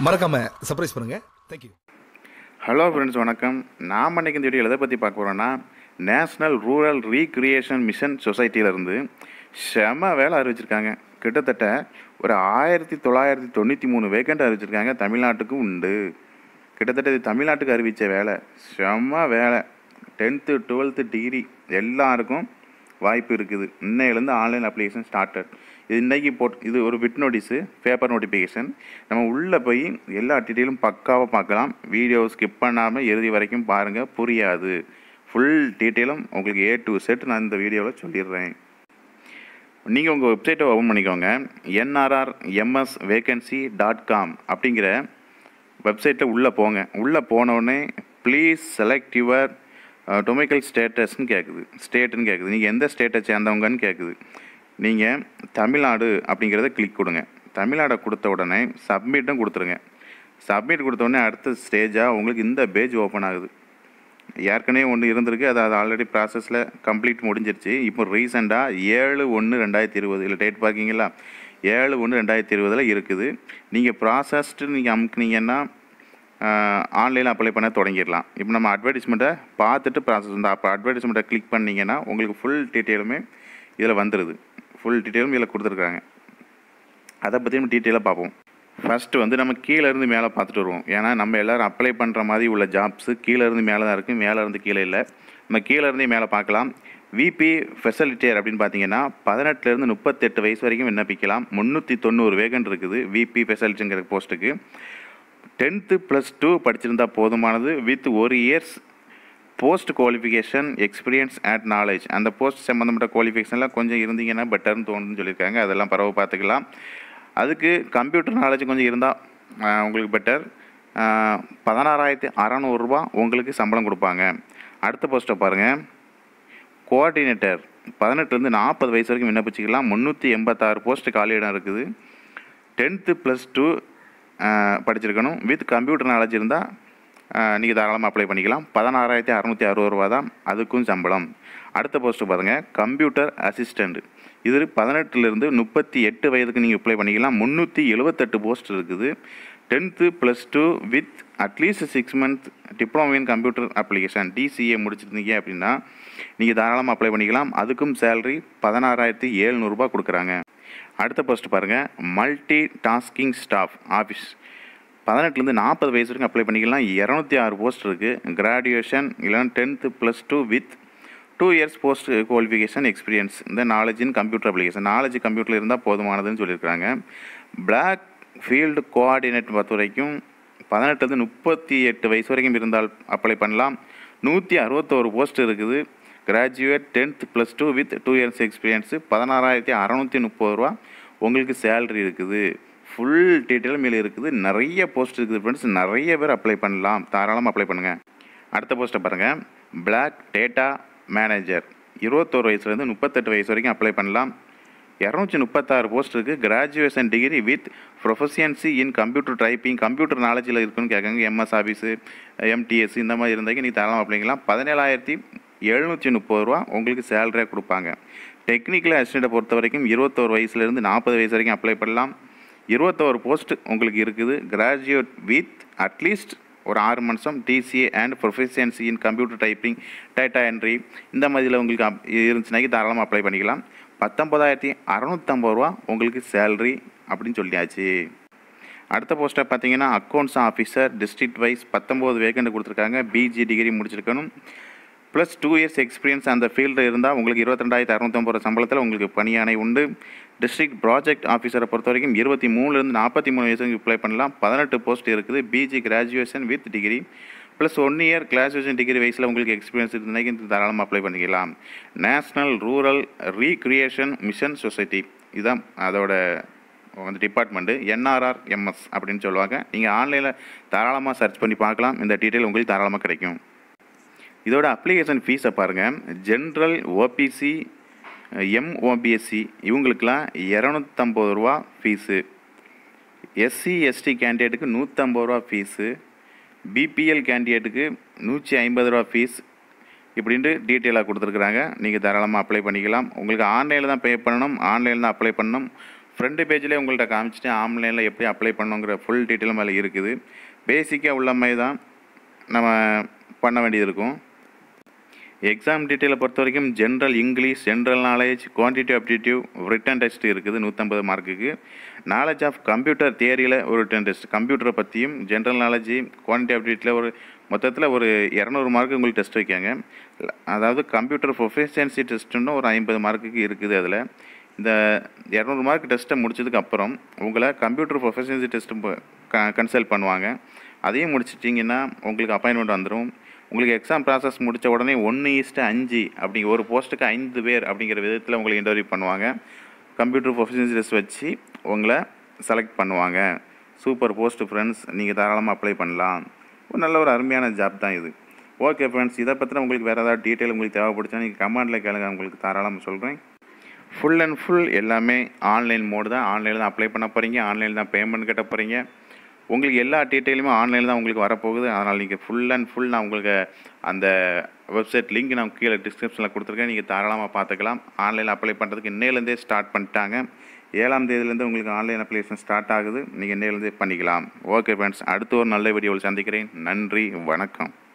மறக்காம சர்ப்ரைஸ் பண்ணுங்க thank you hello friends வணக்கம் நாம் அன்றைக்கி இந்த வீடியோ எதை பற்றி பார்க்க போகிறோன்னா நேஷ்னல் ரூரல் ரீக்ரியேஷன் மிஷன் சொசைட்டியிலேருந்து செம வேலை அறிவிச்சிருக்காங்க கிட்டத்தட்ட ஒரு ஆயிரத்தி தொள்ளாயிரத்தி தொண்ணூற்றி மூணு வேக்கண்ட் அறிவிச்சிருக்காங்க தமிழ்நாட்டுக்கும் உண்டு கிட்டத்தட்ட இது தமிழ்நாட்டுக்கு அறிவித்த வேலை செம வேலை டென்த்து டுவெல்த்து டிகிரி எல்லாருக்கும் வாய்ப்பு இருக்குது இன்னையிலேருந்து ஆன்லைன் அப்ளிகேஷன் ஸ்டார்டட் இது இன்றைக்கி போட் இது ஒரு விட் நோட்டீஸு பேப்பர் நோட்டிஃபிகேஷன் நம்ம உள்ளே போய் எல்லா டீட்டெயிலும் பக்காவாக பார்க்கலாம் வீடியோ ஸ்கிப் பண்ணாமல் இறுதி வரைக்கும் பாருங்கள் புரியாது ஃபுல் டீட்டெயிலும் உங்களுக்கு ஏ டு செட் நான் இந்த வீடியோவில் சொல்லிடுறேன் நீங்கள் உங்கள் வெப்சைட்டை ஓப்பன் பண்ணிக்கோங்க NRR MS vacancy dot com அப்படிங்கிற வெப்சைட்டில் உள்ளே போங்க உள்ளே போனோடனே ப்ளீஸ் செலக்ட் யுவர் டொமிக்கல் ஸ்டேட்டஸ்னு கேட்குது ஸ்டேட்டுன்னு கேட்குது நீங்கள் எந்த ஸ்டேட்டை சேர்ந்தவங்கன்னு கேட்குது நீங்கள் தமிழ்நாடு அப்படிங்கிறத கிளிக் கொடுங்க தமிழ்நாடை கொடுத்த உடனே சப்மிட்டும் கொடுத்துருங்க சப்மிட் கொடுத்த உடனே அடுத்த ஸ்டேஜாக உங்களுக்கு இந்த பேஜ் ஓப்பன் ஆகுது ஏற்கனவே ஒன்று இருந்திருக்கு அது அது ஆல்ரெடி ப்ராசஸில் கம்ப்ளீட் முடிஞ்சிருச்சு இப்போ ரீசெண்டாக ஏழு ஒன்று ரெண்டாயிரத்தி இருபது இல்லை டேட் பார்க்கிங்களா ஏழு ஒன்று ரெண்டாயிரத்தி இருபதில் இருக்குது நீங்கள் ப்ராசஸ்ட்டு நீங்கள் அமுக்குனீங்கன்னா ஆன்லைனில் அப்ளை பண்ண தொடங்கிடலாம் இப்போ நம்ம அட்வர்டைஸ்மெண்ட்டை பார்த்துட்டு ப்ராசஸ் இந்த அப்போ அட்வர்டைஸ்மெண்ட்டை கிளிக் பண்ணிங்கன்னா உங்களுக்கு ஃபுல் டீட்டெயிலுமே இதில் வந்துடுது ஃபுல் டீட்டெயிலும் இதில் கொடுத்துருக்காங்க அதை பற்றி நம்ம டீட்டெயிலாக பார்ப்போம் ஃபஸ்ட்டு வந்து நம்ம கீழே இருந்து மேலே பார்த்துட்டு வருவோம் ஏன்னா நம்ம எல்லோரும் அப்ளை பண்ணுற மாதிரி உள்ள ஜாப்ஸு கீழே இருந்து மேலே தான் இருக்குது மேலே இருந்து கீழே இல்லை நம்ம கீழே இருந்தே மேலே பார்க்கலாம் விபி ஃபெசிலிட்டியர் அப்படின்னு பார்த்தீங்கன்னா பதினெட்டுலேருந்து முப்பத்தெட்டு வயசு வரைக்கும் விண்ணப்பிக்கலாம் முந்நூற்றி தொண்ணூறு வேகன் இருக்குது விபி ஃபெசிலிட்டிங்கிற போஸ்ட்டுக்கு டென்த்து ப்ளஸ் டூ படிச்சிருந்தா போதுமானது வித் ஒரு years post qualification experience at knowledge அந்த போஸ்ட் சம்மந்தப்பட்ட குவாலிஃபிகேஷன்லாம் கொஞ்சம் இருந்தீங்கன்னா பெட்டர்னு தோணுன்னு சொல்லியிருக்காங்க அதெல்லாம் பரவ பார்த்துக்கலாம் அதுக்கு கம்ப்யூட்டர் நாலேஜ் கொஞ்சம் இருந்தால் உங்களுக்கு பெட்டர் பதினாறாயிரத்தி அறநூறுரூபா உங்களுக்கு சம்பளம் கொடுப்பாங்க அடுத்த போஸ்ட்டை பாருங்கள் கோஆர்டினேட்டர் பதினெட்டுலேருந்து நாற்பது வயசு வரைக்கும் விண்ணப்பிச்சிக்கலாம் முந்நூற்றி எண்பத்தாறு போஸ்ட் காலியிடம் இருக்குது டென்த்து ப்ளஸ் டூ படிச்சிருக்கணும் வித் கம்ப்யூட்டர் நாலேஜ் இருந்தால் நீங்கள் தாராளமாக அப்ளை பண்ணிக்கலாம் பதினாறாயிரத்தி அறநூற்றி அறுபது ரூபா தான் அதுக்கும் சம்பளம் அடுத்த போஸ்ட்டு பாருங்கள் கம்ப்யூட்டர் அசிஸ்டண்ட் இது பதினெட்டுலேருந்து முப்பத்தி எட்டு வயதுக்கு நீங்கள் அப்ளை பண்ணிக்கலாம் முந்நூற்றி எழுபத்தெட்டு போஸ்ட் இருக்குது tenth plus two with at least six month diploma in computer application DCA முடிச்சிருந்தீங்க அப்படின்னா நீங்கள் தாராளமாக அப்ளை பண்ணிக்கலாம் அதுக்கும் சேலரி பதினாறாயிரத்தி எழுநூறுபா கொடுக்குறாங்க அடுத்த போஸ்ட் பாருங்கள் மல்டி டாஸ்கிங் ஸ்டாஃப் ஆஃபீஸ் பதினெட்டுலேருந்து நாற்பது வயசு வரைக்கும் அப்ளை பண்ணிக்கலாம் இரநூத்தி ஆறு போஸ்ட் இருக்குது கிராஜுவேஷன் இல்லைன்னா tenth plus two with two years post qualification experience இந்த knowledge in computer application knowledge கம்ப்யூட்டரில் இருந்தால் போதுமானதுன்னு சொல்லியிருக்காங்க பிளாக் ஃபீல்டு கோஆர்டினேட் பொறுத்த வரைக்கும் பதினெட்டுலேருந்து முப்பத்தி எட்டு வயசு வரைக்கும் இருந்தால் அப்ளை பண்ணலாம் நூற்றி அறுபத்தோரு போஸ்ட் இருக்குது graduate tenth plus two with two years experience பதினாறாயிரத்தி அறநூற்றி முப்பது ரூபா உங்களுக்கு சேலரி இருக்குது ஃபுல் டீட்டெயில் மேலே இருக்குது நிறைய போஸ்ட் இருக்குது ஃப்ரெண்ட்ஸ் நிறைய பேர் அப்ளை பண்ணலாம் தாராளமாக அப்ளை பண்ணுங்கள் அடுத்த போஸ்ட்டை பாருங்கள் பிளாக் டேட்டா மேனேஜர் இருபத்தோரு வயசுலேருந்து முப்பத்தெட்டு வயசு வரைக்கும் அப்ளை பண்ணலாம் இரநூத்தி முப்பத்தாறு போஸ்ட் இருக்குது graduation degree with proficiency in computer typing computer நாலேஜில் இருக்குன்னு கேட்காங்க எம்எஸ் ஆஃபீஸு எம்டிஎஸ் இந்த மாதிரி இருந்தாங்க நீ தாராளமாக அப்ளைக்கலாம் பதினேழாயிரத்தி எழுநூற்றி முப்பது ரூபா உங்களுக்கு சேலரியாக கொடுப்பாங்க டெக்னிக்கல் அசிஸ்டண்ட்டை பொறுத்த வரைக்கும் இருபத்தோரு வயசுலேருந்து நாற்பது வயசு வரைக்கும் அப்ளை பண்ணலாம் இருபத்தோரு போஸ்ட் உங்களுக்கு இருக்குது கிராஜுவேட் வித் அட்லீஸ்ட் ஒரு ஆறு மாதம் DCA and proficiency in computer typing data entry இந்த மாதிரியில் உங்களுக்கு அப் இருந்துச்சுனாக்கி தாராளமாக அப்ளை பண்ணிக்கலாம் பத்தொம்பதாயிரத்தி அறநூற்றம்பது ரூபா உங்களுக்கு சேல்ரி அப்படின்னு சொல்லியாச்சு அடுத்த போஸ்ட்டை பார்த்தீங்கன்னா அக்கௌண்ட்ஸ் ஆஃபீஸர் டிஸ்ட்ரிக்ட் வைஸ் பத்தொம்போது வேக்கண்ட் கொடுத்துருக்காங்க பிஜி டிகிரி முடிச்சிருக்கணும் ப்ளஸ் டூ இயர்ஸ் எக்ஸ்பீரியன்ஸ் அந்த ஃபீல்டு இருந்தால் உங்களுக்கு இருபத்திரெண்டாயிரத்தி அறநூற்றம்பது ரூபா சம்பளத்தில் உங்களுக்கு பணியாணை உண்டு டிஸ்ட்ரிக்ட் ப்ராஜெக்ட் ஆஃபீஸரை பொறுத்த வரைக்கும் இருபத்தி மூணுலேருந்து நாற்பத்தி மூணு வயசு அப்ளை பண்ணலாம் பதினெட்டு போஸ்ட் இருக்குது PG graduation with degree plus one year graduation degree வயசில் உங்களுக்கு எக்ஸ்பீரியன்ஸ் இருந்தால் தாராளமாக அப்ளை பண்ணிக்கலாம் national rural recreation mission society இதுதான் அதோட அந்த டிபார்ட்மெண்ட்டு என்ஆர்ஆர் எம்எஸ் அப்படின்னு சொல்லுவாங்க நீங்கள் ஆன்லைனில் தாராளமாக சர்ச் பண்ணி பார்க்கலாம் இந்த டீட்டெயில் உங்களுக்கு தாராளமாக கிடைக்கும் இதோட அப்ளிகேஷன் ஃபீஸை பாருங்கள் ஜென்ரல் ஓபிசி எம்ஓபிஎஸ்சி இவங்களுக்கெல்லாம் இரநூத்தம்பது ரூபா ஃபீஸு எஸ்சி எஸ்டி கேண்டிடேட்டுக்கு நூற்றம்பது ரூபா ஃபீஸு பிபிஎல் கேண்டிடேட்டுக்கு நூற்றி ஐம்பது ரூபா ஃபீஸ் இப்படின்ட்டு டீட்டெயிலாக கொடுத்துருக்குறாங்க நீங்கள் தாராளமாக அப்ளை பண்ணிக்கலாம் உங்களுக்கு ஆன்லைனில் தான் பே பண்ணணும் ஆன்லைனில் தான் அப்ளை பண்ணணும் ஃப்ரண்ட் பேஜ்லேயே உங்கள்கிட்ட காமிச்சிட்டு ஆன்லைனில் எப்படி அப்ளை பண்ணுங்கிற ஃபுல் டீட்டெயிலும் மேலே இருக்குது பேசிக்காக உள்ள மாதிரி தான் நம்ம பண்ண வேண்டியது இருக்கும் எக்ஸாம் டீட்டெயிலை பொறுத்த வரைக்கும் general English general knowledge quantity aptitude written test இருக்குது நூற்றம்பது மார்க்குக்கு நாலேஜ் ஆஃப் கம்ப்யூட்டர் தியரியில் ஒரு ரிட்டன் டெஸ்ட் கம்ப்யூட்டரை பற்றியும் ஜென்ரல் நாலேஜ் குவான்டிட்டி அப்டிடியூட்டில் ஒரு மொத்தத்தில் ஒரு இரநூறு மார்க்கு உங்களுக்கு டெஸ்ட் வைக்காங்க அதாவது கம்ப்யூட்டர் ப்ரொஃபஷன்சி டெஸ்ட்டுன்னு ஒரு ஐம்பது மார்க்குக்கு இருக்குது அதில் இந்த இரநூறு மார்க் டெஸ்ட்டை முடிச்சதுக்கு அப்புறம் உங்களை கம்ப்யூட்டர் ப்ரொஃபஷன்சி டெஸ்ட்டு கன்சல்ட் பண்ணுவாங்க அதையும் முடிச்சிட்டிங்கன்னா உங்களுக்கு அப்பாயின்மெண்ட் வந்துடும் உங்களுக்கு எக்ஸாம் ப்ராசஸ் முடித்த உடனே ஒன்று ஈஸ்ட்டு அஞ்சு அப்படி ஒரு போஸ்ட்டுக்கு ஐந்து பேர் அப்படிங்கிற விதத்தில் உங்களுக்கு இன்டர்வியூ பண்ணுவாங்க கம்ப்யூட்டர் ப்ரொஃபஷனல் டெஸ்ட் வச்சு உங்களை செலக்ட் பண்ணுவாங்க சூப்பர் போஸ்ட் ஃப்ரெண்ட்ஸ் நீங்கள் தாராளமாக அப்ளை பண்ணலாம் ஒரு நல்ல ஒரு அருமையான ஜாப் தான் இது ஓகே ஃப்ரெண்ட்ஸ் இதை பற்றின உங்களுக்கு வேறு ஏதாவது டீட்டெயில் உங்களுக்கு தேவைப்படுச்சா நீங்கள் கமெண்டில் கேளுங்க உங்களுக்கு தாராளமாக சொல்கிறேன் ஃபுல் அண்ட் ஃபுல் எல்லாமே ஆன்லைன் மோடு தான் ஆன்லைனில் தான் அப்ளை பண்ண போகிறீங்க ஆன்லைனில் தான் பேமெண்ட் கட்ட போகிறீங்க உங்களுக்கு எல்லா டீட்டெயிலுமே ஆன்லைனில் தான் உங்களுக்கு வரப்போகுது அதனால் நீங்கள் ஃபுல் அண்ட் ஃபுல் நான் உங்களுக்கு அந்த வெப்சைட் லிங்க் நான் கீழே டிஸ்கிரிப்ஷனில் கொடுத்துருக்கேன் நீங்கள் தாராளமாக பார்த்துக்கலாம் ஆன்லைனில் அப்ளை பண்ணுறதுக்கு இன்னையிலேருந்தே ஸ்டார்ட் பண்ணிட்டாங்க ஏழாம் தேதியிலேருந்து உங்களுக்கு ஆன்லைன் அப்ளிகேஷன் ஸ்டார்ட் ஆகுது நீங்கள் இன்னையிலேருந்தே பண்ணிக்கலாம் ஓகே ஃப்ரெண்ட்ஸ் அடுத்த ஒரு நல்ல வீடியோவில் சந்திக்கிறேன் நன்றி வணக்கம்